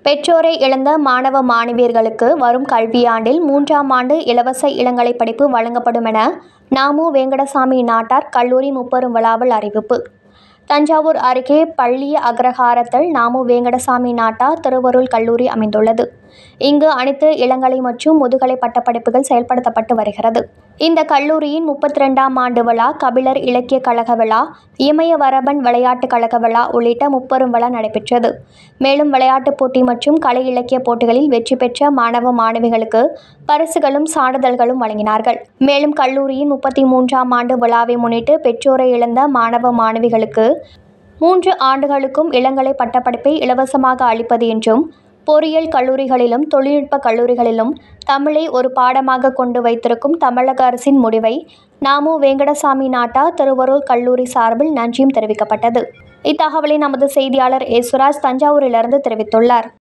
பெற்றோரை இழந்த மாணவ மாணவியர்களுக்கு வரும் கல்வியாண்டில் மூன்றாம் ஆண்டு இலவச இளங்கலை படிப்பு வழங்கப்படும் என நாமு வெங்கடசாமி நாட்டார் கல்லூரி முப்பெரும் விழாவில் அறிவிப்பு தஞ்சாவூர் அருகே பள்ளி அக்ரஹாரத்தில் நாமு வேங்கடசாமி நாட்டார் திருவருள் கல்லூரி அமைந்துள்ளது இங்கு அனைத்து இளங்கலை மற்றும் முதுகலை பட்டப்படிப்புகள் செயல்படுத்தப்பட்டு வருகிறது இந்த கல்லூரியின் முப்பத்தி ரெண்டாம் ஆண்டு விழா கபிலர் இலக்கிய கழக விழா இமயவரபன் விளையாட்டுக் கழக விழா உள்ளிட்ட முப்பெரும் விழா நடைபெற்றது மேலும் விளையாட்டுப் போட்டி மற்றும் கலை இலக்கிய போட்டிகளில் வெற்றி பெற்ற மாணவ மாணவிகளுக்கு பரிசுகளும் சான்றிதழ்களும் வழங்கினார்கள் மேலும் கல்லூரியின் முப்பத்தி மூன்றாம் ஆண்டு விழாவை முன்னிட்டு பெற்றோரை இழந்த மாணவ மாணவிகளுக்கு மூன்று ஆண்டுகளுக்கும் இளங்கலை பட்டப்படிப்பை இலவசமாக அளிப்பது என்றும் பொறியியல் கல்லூரிகளிலும் தொழில்நுட்ப கல்லூரிகளிலும் தமிழை ஒரு பாடமாக கொண்டு வைத்திருக்கும் தமிழக அரசின் முடிவை நாமு வெங்கடசாமி நாட்டா திருவருள் கல்லூரி சார்பில் நன்றியும் தெரிவிக்கப்பட்டது இத்தகவலை நமது செய்தியாளர் யேசுராஜ் தஞ்சாவூரிலிருந்து தெரிவித்துள்ளார்